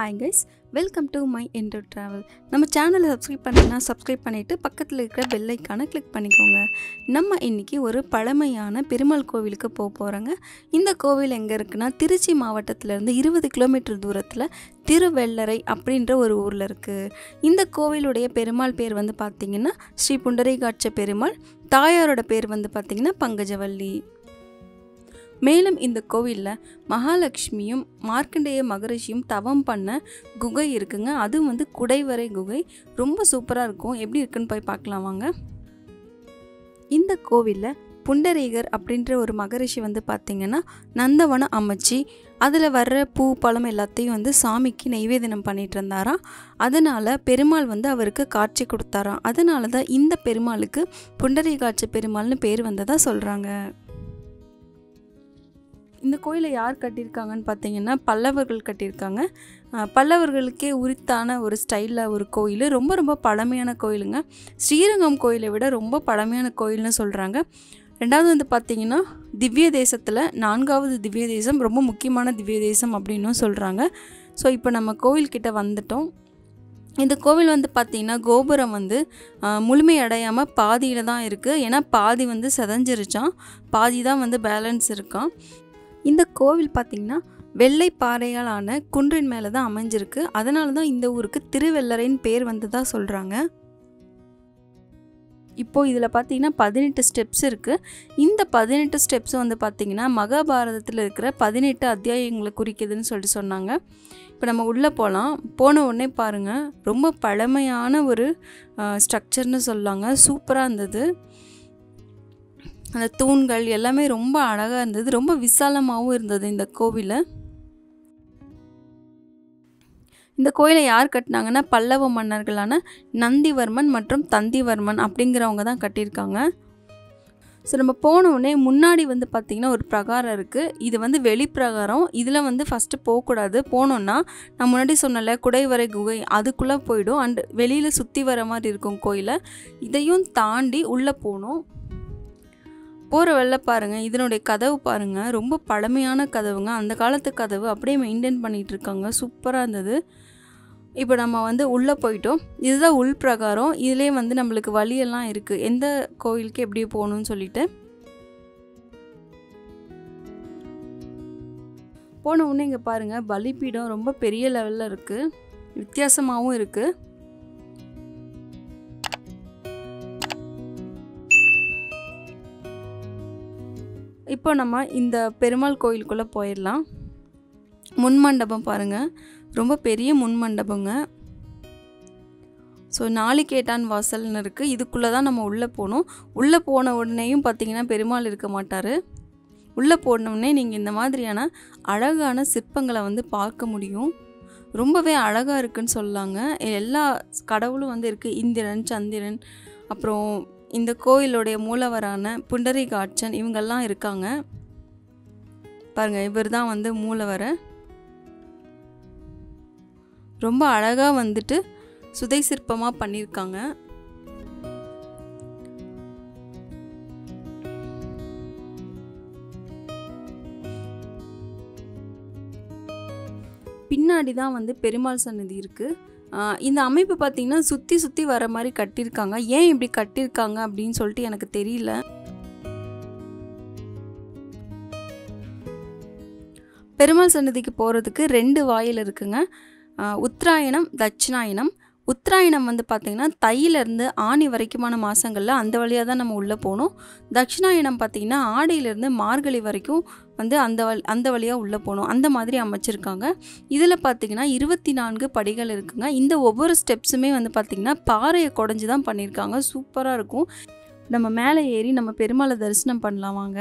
hi guys welcome to my endo travel நம்ம சேனலை subscribe பண்ணினா சப்ஸ்கிரைப் பண்ணிவிட்டு பக்கத்தில் இருக்கிற பெல் ஐக்கானை கிளிக் பண்ணிக்கோங்க நம்ம இன்றைக்கி ஒரு பழமையான பெருமாள் கோவிலுக்கு போக போகிறோங்க இந்த கோவில் எங்கே இருக்குன்னா திருச்சி மாவட்டத்திலேருந்து இருபது கிலோமீட்டர் தூரத்தில் திருவெள்ளரை அப்படின்ற ஒரு ஊரில் இருக்குது இந்த கோவிலுடைய பெருமாள் பேர் வந்து பார்த்திங்கன்னா ஸ்ரீ புண்டரீகாட்ச பெருமாள் தாயாரோட பேர் வந்து பார்த்திங்கன்னா பங்கஜவல்லி மேலும் இந்த கோவிலில் மகாலட்சுமியும் மார்க்கண்டேய மகரிஷியும் தவம் பண்ண குகை இருக்குங்க அது வந்து குடைவரை குகை ரொம்ப சூப்பராக இருக்கும் எப்படி இருக்குன்னு போய் பார்க்கலாம் வாங்க இந்த கோவிலில் புண்டரீகர் அப்படின்ற ஒரு மகரிஷி வந்து பார்த்திங்கன்னா நந்தவனம் அமைச்சு அதில் வர்ற பூ பழம் எல்லாத்தையும் வந்து சாமிக்கு நைவேதனம் பண்ணிட்டு இருந்தாராம் அதனால் பெருமாள் வந்து அவருக்கு காட்சி கொடுத்தாராம் அதனால தான் இந்த பெருமாளுக்கு புண்டரீகாட்சி பெருமாள்னு பேர் வந்ததாக சொல்கிறாங்க இந்த கோயிலை யார் கட்டியிருக்காங்கன்னு பார்த்தீங்கன்னா பல்லவர்கள் கட்டியிருக்காங்க அஹ் பல்லவர்களுக்கே உரித்தான ஒரு ஸ்டைலில் ஒரு கோயில் ரொம்ப ரொம்ப பழமையான கோயிலுங்க ஸ்ரீரங்கம் கோயிலை விட ரொம்ப பழமையான கோயில்னு சொல்கிறாங்க ரெண்டாவது வந்து பார்த்திங்கன்னா திவ்ய தேசத்தில் நான்காவது திவ்ய தேசம் ரொம்ப முக்கியமான திவ்ய தேசம் அப்படின்னும் சொல்கிறாங்க ஸோ இப்போ நம்ம கோவில்கிட்ட வந்துட்டோம் இந்த கோவில் வந்து பார்த்திங்கன்னா கோபுரம் வந்து முழுமை அடையாமல் பாதியில் தான் இருக்குது ஏன்னா பாதி வந்து செதஞ்சிருச்சான் பாதி தான் வந்து பேலன்ஸ் இருக்கான் இந்த கோவில் பார்த்திங்கன்னா வெள்ளை பாறையாலான குன்றின் மேலே தான் அமைஞ்சிருக்கு அதனால தான் இந்த ஊருக்கு திருவெள்ளரைன்னு பேர் வந்ததாக சொல்கிறாங்க இப்போது இதில் பார்த்தீங்கன்னா பதினெட்டு ஸ்டெப்ஸ் இருக்குது இந்த பதினெட்டு ஸ்டெப்ஸ் வந்து பார்த்திங்கன்னா மகாபாரதத்தில் இருக்கிற பதினெட்டு அத்தியாயங்களை குறிக்குதுன்னு சொல்லிட்டு சொன்னாங்க இப்போ நம்ம உள்ளே போகலாம் போன உடனே பாருங்கள் ரொம்ப பழமையான ஒரு ஸ்ட்ரக்சர்னு சொல்லாங்க சூப்பராக இருந்தது அந்த தூண்கள் எல்லாமே ரொம்ப அழகாக இருந்தது ரொம்ப விசாலமாகவும் இருந்தது இந்த கோவிலை இந்த கோயிலை யார் கட்டினாங்கன்னா பல்லவ மன்னர்களான நந்திவர்மன் மற்றும் தந்திவர்மன் அப்படிங்கிறவங்க தான் கட்டியிருக்காங்க ஸோ நம்ம போன உடனே முன்னாடி வந்து பார்த்திங்கன்னா ஒரு பிரகாரம் இருக்குது இது வந்து வெளிப்பிரகாரம் இதில் வந்து ஃபஸ்ட்டு போகக்கூடாது போனோன்னா நான் முன்னாடி சொன்னல குடைவரை குகை அதுக்குள்ளே போயிடும் அண்ட் வெளியில் சுற்றி வர மாதிரி இருக்கும் கோயிலை இதையும் தாண்டி உள்ளே போகணும் போகிற வெளில பாருங்கள் இதனுடைய கதவு பாருங்கள் ரொம்ப பழமையான கதவுங்க அந்த காலத்து கதவு அப்படியே மெயின்டைன் பண்ணிகிட்டு இருக்காங்க சூப்பராக இருந்தது இப்போ நம்ம வந்து உள்ளே போயிட்டோம் இதுதான் உள் பிரகாரம் இதிலே வந்து நம்மளுக்கு வழியெல்லாம் இருக்குது எந்த கோயிலுக்கு எப்படி போகணும்னு சொல்லிட்டு போன உடனே இங்கே பாருங்கள் பலிப்பீடம் ரொம்ப பெரிய லெவலில் இருக்குது வித்தியாசமாகவும் இருக்குது இப்போ நம்ம இந்த பெருமாள் கோயிலுக்குள்ளே போயிடலாம் முன் மண்டபம் பாருங்கள் ரொம்ப பெரிய முன் மண்டபங்க ஸோ நாளிகேட்டான் வாசல்னு இருக்குது இதுக்குள்ளே தான் நம்ம உள்ளே போகணும் உள்ளே போன உடனேயும் பார்த்தீங்கன்னா பெருமாள் இருக்க மாட்டார் உள்ளே போனவுடனே நீங்கள் இந்த மாதிரியான அழகான சிற்பங்களை வந்து பார்க்க முடியும் ரொம்பவே அழகாக இருக்குன்னு சொல்லலாங்க எல்லா கடவுளும் வந்து இருக்குது இந்திரன் சந்திரன் அப்புறம் இந்த கோயிலுடைய மூலவரான புண்டரிகாட்சன் இவங்கெல்லாம் இருக்காங்க பாருங்கள் இவர் தான் வந்து மூலவரை ரொம்ப அழகாக வந்துட்டு சுதை சிற்பமாக பண்ணியிருக்காங்க பின்னாடி தான் வந்து பெருமாள் சன்னதி இருக்குது இந்த அமைப்பு பார்த்திங்கன்னா சுற்றி சுற்றி வர மாதிரி கட்டியிருக்காங்க ஏன் இப்படி கட்டியிருக்காங்க அப்படின்னு சொல்லிட்டு எனக்கு தெரியல பெருமாள் சன்னதிக்கு போகிறதுக்கு ரெண்டு வாயில் இருக்குங்க உத்தராயணம் தட்சிணாயனம் உத்தராயணம் வந்து பார்த்திங்கன்னா தையிலேருந்து ஆணி வரைக்குமான மாதங்களில் அந்த வழியாக தான் நம்ம உள்ளே போகணும் தட்சிணாயனம் பார்த்திங்கன்னா ஆடியிலேருந்து மார்கழி வரைக்கும் வந்து அந்த வழி அந்த வழியாக உள்ளே போகணும் அந்த மாதிரி அமைச்சிருக்காங்க இதில் பார்த்திங்கன்னா இருபத்தி நான்கு படிகள் இருக்குங்க இந்த ஒவ்வொரு ஸ்டெப்ஸுமே வந்து பார்த்திங்கன்னா பாறையை குடஞ்சி தான் பண்ணியிருக்காங்க சூப்பராக இருக்கும் நம்ம மேலே ஏறி நம்ம பெருமாளை தரிசனம் பண்ணலாம் வாங்க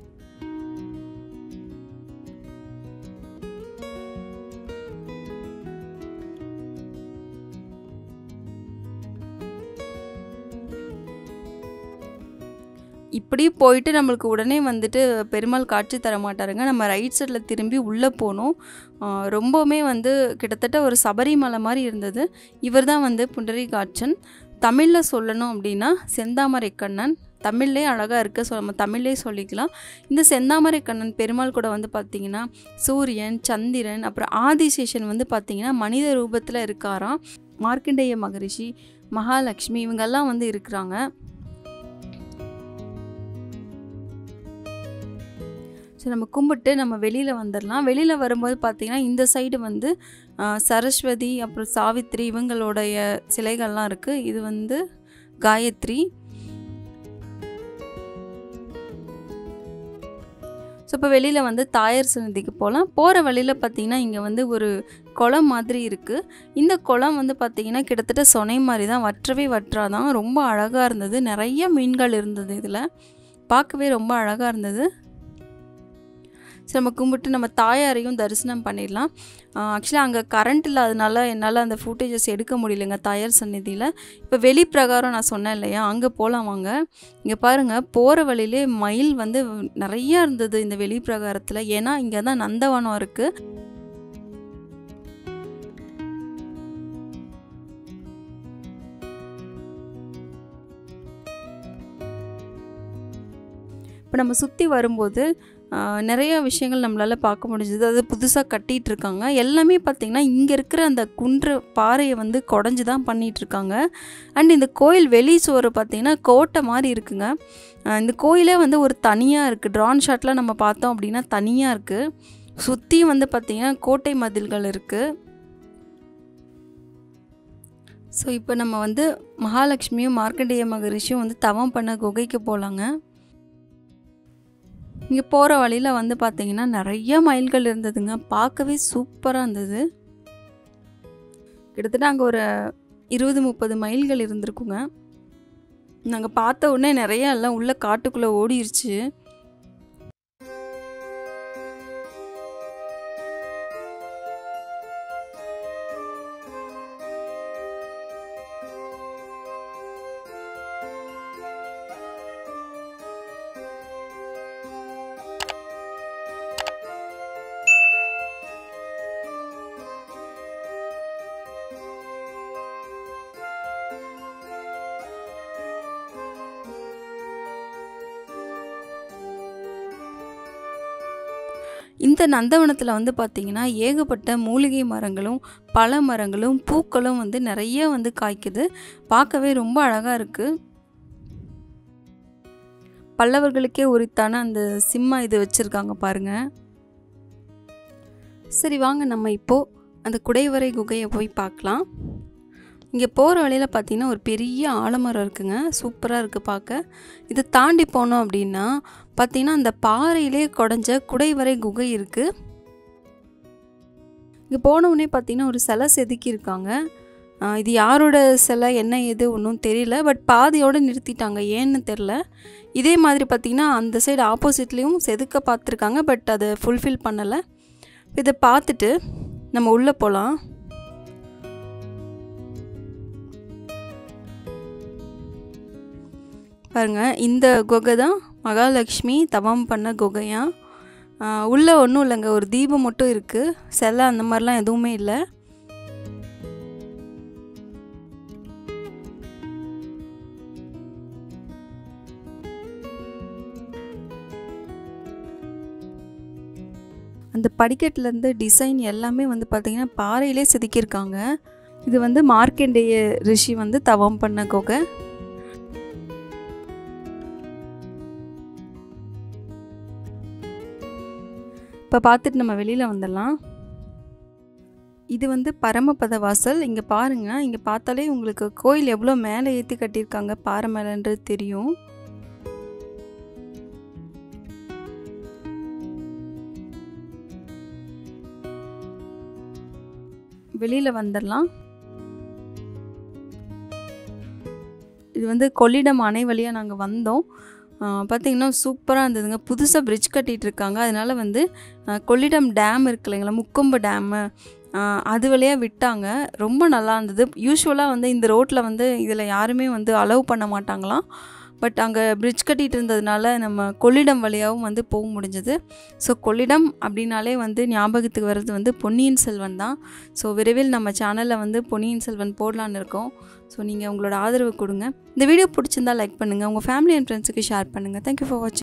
இப்படி போயிட்டு நம்மளுக்கு உடனே வந்துட்டு பெருமாள் காட்சி தர மாட்டாருங்க நம்ம ரைட் சைடில் திரும்பி உள்ளே போனோம் ரொம்பவுமே வந்து கிட்டத்தட்ட ஒரு சபரிமலை மாதிரி இருந்தது இவர் தான் வந்து புண்டரிகாட்சன் தமிழில் சொல்லணும் அப்படின்னா செந்தாமரை கண்ணன் தமிழ்லே அழகாக இருக்குது ஸோ நம்ம தமிழ்லே சொல்லிக்கலாம் இந்த செந்தாமரை கண்ணன் பெருமாள் கூட வந்து பார்த்திங்கன்னா சூரியன் சந்திரன் அப்புறம் ஆதிசேஷன் வந்து பார்த்திங்கன்னா மனித ரூபத்தில் இருக்காராம் மார்க்கண்டேய மகரிஷி மகாலட்சுமி இவங்கெல்லாம் வந்து இருக்கிறாங்க ஸோ நம்ம கும்பிட்டு நம்ம வெளியில் வந்துடலாம் வெளியில் வரும்போது பார்த்திங்கன்னா இந்த சைடு வந்து ஆ, சரஸ்வதி அப்புறம் சாவித்ரி இவங்களுடைய சிலைகள்லாம் இருக்குது இது வந்து காயத்ரி ஸோ இப்போ வெளியில் வந்து தாயார் சன்னதிக்கு போகலாம் போகிற வழியில் பார்த்தீங்கன்னா இங்கே வந்து ஒரு குளம் மாதிரி இருக்குது இந்த குளம் வந்து பார்த்திங்கன்னா கிட்டத்தட்ட சொனை மாதிரி தான் வற்றவே வற்றாதான் ரொம்ப அழகாக இருந்தது நிறைய மீன்கள் இருந்தது இதில் பார்க்கவே ரொம்ப அழகாக இருந்தது ஸோ நம்ம கும்பிட்டு நம்ம தாயாரையும் தரிசனம் பண்ணிடலாம் ஆக்சுவலாக அங்கே கரண்ட் இல்லாதனால என்னால் அந்த ஃபுட்டேஜஸ் எடுக்க முடியலைங்க தாயார் சந்நிதியில் இப்போ வெளி பிரகாரம் நான் சொன்னேன் இல்லையா அங்கே போகலாம் வாங்க இங்கே பாருங்கள் போகிற வழியிலே மயில் வந்து நிறையா இருந்தது இந்த வெளி பிரகாரத்தில் ஏன்னா இங்கே தான் நந்தவனம் இருக்குது இப்போ நம்ம சுற்றி வரும்போது ஆஹ், நிறைய விஷயங்கள் நம்மளால் பார்க்க முடிஞ்சது அது புதுசாக கட்டிகிட்டு இருக்காங்க எல்லாமே பார்த்திங்கன்னா இங்கே இருக்கிற அந்த குன்று பாறையை வந்து குடஞ்சி தான் பண்ணிகிட்டு இருக்காங்க அண்ட் இந்த கோயில் வெளி சுவர் பார்த்திங்கன்னா கோட்டை மாதிரி இருக்குங்க ஆஹ், இந்த கோயிலே வந்து ஒரு தனியாக இருக்குது ட்ரான் ஷாட்லாம் நம்ம பார்த்தோம் அப்படின்னா தனியாக இருக்குது சுற்றியும் வந்து பார்த்திங்கன்னா கோட்டை மதில்கள் இருக்குது ஸோ இப்போ நம்ம வந்து மகாலட்சுமியும் மார்க்கண்டேய மகரிஷியும் வந்து தவம் பண்ண குகைக்கு போகலாங்க இங்கே போகிற வழியில் வந்து பார்த்தீங்கன்னா நிறைய மயில்கள் இருந்ததுங்க பார்க்கவே சூப்பராக இருந்தது கிட்டத்தட்ட அங்கே ஒரு இருபது முப்பது மைல்கள் இருந்திருக்குங்க நாங்கள் பார்த்த உடனே நிறைய எல்லாம் உள்ள காட்டுக்குள்ளே ஓடிருச்சு இந்த நந்தவனத்தில் வந்து பார்த்திங்கன்னா ஏகப்பட்ட மூலிகை மரங்களும் பழ மரங்களும் பூக்களும் வந்து நிறைய வந்து காய்க்குது பார்க்கவே ரொம்ப அழகாக இருக்குது பல்லவர்களுக்கே உரித்தான அந்த சிம்மா இது வச்சுருக்காங்க பாருங்க சரி வாங்க நம்ம இப்போது அந்த குடைவரை குகையை போய் பார்க்கலாம் இங்கே போகிற வழியில் பார்த்தீங்கன்னா ஒரு பெரிய ஆலமரம் இருக்குங்க சூப்பராக இருக்குது பார்க்க இதை தாண்டி போனோம் அப்படின்னா பார்த்தீங்கன்னா அந்த பாறையிலே குடஞ்ச குடைவரை குகை இருக்குது இங்கே போனவுடனே பார்த்தீங்கன்னா ஒரு சிலை செதுக்கியிருக்காங்க ஆஹ் இது யாரோட சிலை என்ன ஏது ஒன்றும் தெரியல பட் பாதியோடு நிறுத்திட்டாங்க ஏன்னு தெரில இதே மாதிரி பார்த்திங்கன்னா அந்த சைடு ஆப்போசிட்லேயும் செதுக்க பார்த்துருக்காங்க பட் அதை ஃபுல்ஃபில் பண்ணலை இதை பார்த்துட்டு நம்ம உள்ளே போகலாம் பாருங்க இந்த குகை தான் மகாலட்சுமி தவம் பண்ண குகையா ஆஹ் உள்ள ஒன்றும் இல்லைங்க ஒரு தீபம் மட்டும் இருக்குது சிலை அந்த மாதிரிலாம் எதுவுமே இல்லை அந்த படிக்கட்டுலேருந்து டிசைன் எல்லாமே வந்து பார்த்திங்கன்னா பாறையிலே செதுக்கியிருக்காங்க இது வந்து மார்க்கண்டேய ரிஷி வந்து தவம் பண்ண குகை இப்போ பார்த்துட்டு நம்ம வெளியில் வந்துடலாம் இது வந்து பரமபத வாசல் இங்கே பாருங்கள் இங்கே பார்த்தாலே உங்களுக்கு கோயில் எவ்வளோ மேலே ஏற்றி கட்டியிருக்காங்க பாறை மேலேன்றது தெரியும் வெளியில் வந்துடலாம் இது வந்து கொள்ளிடம் அணை வழியாக நாங்கள் வந்தோம் பார்த்திங்கன்னா சூப்பராக இருந்ததுங்க புதுசாக பிரிட்ஜ் கட்டிகிட்டு இருக்காங்க அதனால வந்து ஆஹ், கொள்ளிடம் டேம் இருக்கு இல்லைங்களா முக்கொம்பு டேமு அது வழியாக விட்டாங்க ரொம்ப நல்லா இருந்தது யூஸ்வலாக வந்து இந்த ரோட்டில் வந்து இதில் யாருமே வந்து அலோவ் பண்ண மாட்டாங்களாம் பட் அங்கே பிரிட்ஜ் கட்டிகிட்டு இருந்ததுனால நம்ம கொள்ளிடம் வழியாகவும் வந்து போக முடிஞ்சது ஸோ கொள்ளிடம் அப்படின்னாலே வந்து ஞாபகத்துக்கு வர்றது வந்து பொன்னியின் செல்வன் தான் ஸோ விரைவில் நம்ம சேனலில் வந்து பொன்னியின் செல்வன் போடலான்னு இருக்கோம் ஸோ நீங்கள் உங்களோட ஆதரவு கொடுங்க இந்த வீடியோ பிடிச்சிருந்தா லைக் பண்ணுங்கள் உங்கள் ஃபேமிலி அண்ட் ஃப்ரெண்ட்ஸுக்கு ஷேர் பண்ணுங்கள் தேங்க்யூ ஃபார் வாட்சிங்